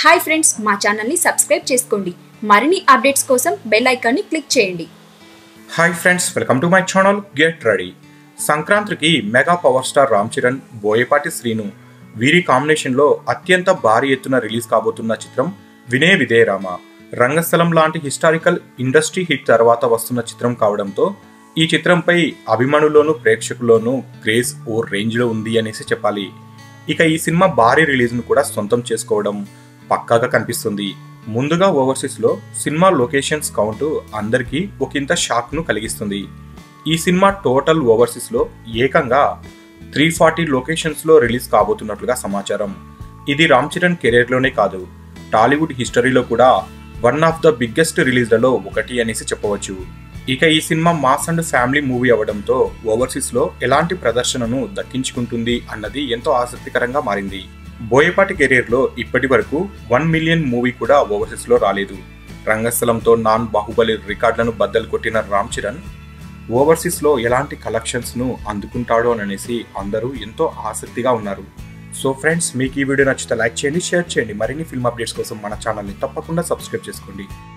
hi friends మా ఛానల్ని subscribe చేసుకోండి మరిన్ని అప్డేట్స్ కోసం బెల్ ఐకాన్ని క్లిక్ చేయండి hi friends welcome to my channel get ready సంక్రాంతికి mega power star Ram Charan Boyapati Srinu వీరి కాంబినేషన్లో అత్యంత భారీ ఎత్తున రిలీజ్ కాబోతున్న చిత్రం వినే విదే రామ రంగస్థలం లాంటి హిస్టారికల్ ఇండస్ట్రీ హిట్ తర్వాత వస్తున్న చిత్రం కావడంతో ఈ చిత్రంపై అభిమానుల్లోనూ ప్రేక్షకుల్లోనూ క్రేజ్ ఓ రేంజ్లో ఉంది అనేసి చెప్పాలి ఇక ఈ సినిమా భారీ రిలీజ్ను కూడా సొంతం చేసుకోవడం పక్కాగా కనిపిస్తుంది ముందుగా ఓవర్సీస్లో సినిమా లొకేషన్స్ కౌంట్ అందరికీ ఒకంత షాక్ను కలిగిస్తుంది ఈ సినిమా టోటల్ ఓవర్సీస్లో ఏకంగా త్రీ ఫార్టీ లొకేషన్స్లో రిలీజ్ కాబోతున్నట్లుగా సమాచారం ఇది రామ్ చరణ్ కెరీర్లోనే కాదు టాలీవుడ్ హిస్టరీలో కూడా వన్ ఆఫ్ ద బిగ్గెస్ట్ రిలీజ్లలో ఒకటి అనేసి చెప్పవచ్చు ఇక ఈ cinema mass and family movie అవడంతో ఓవర్సీస్లో ఎలాంటి ప్రదర్శనను దక్కించుకుంటుంది అన్నది ఎంతో ఆసక్తికరంగా మారింది బోయపాటి కెరీర్లో ఇప్పటి వరకు వన్ మిలియన్ మూవీ కూడా ఓవర్సీస్లో రాలేదు రంగస్థలంతో నాన్ బాహుబలి రికార్డులను బద్దలు కొట్టిన రామ్ చరణ్ ఓవర్సీస్లో ఎలాంటి కలెక్షన్స్ను అందుకుంటాడో అనేసి అందరూ ఎంతో ఆసక్తిగా ఉన్నారు సో ఫ్రెండ్స్ మీకు ఈ వీడియో నచ్చితే లైక్ చేయండి షేర్ చేయండి మరిన్ని ఫిల్మ్ అప్డేట్స్ కోసం మన ఛానల్ని తప్పకుండా సబ్స్క్రైబ్ చేసుకోండి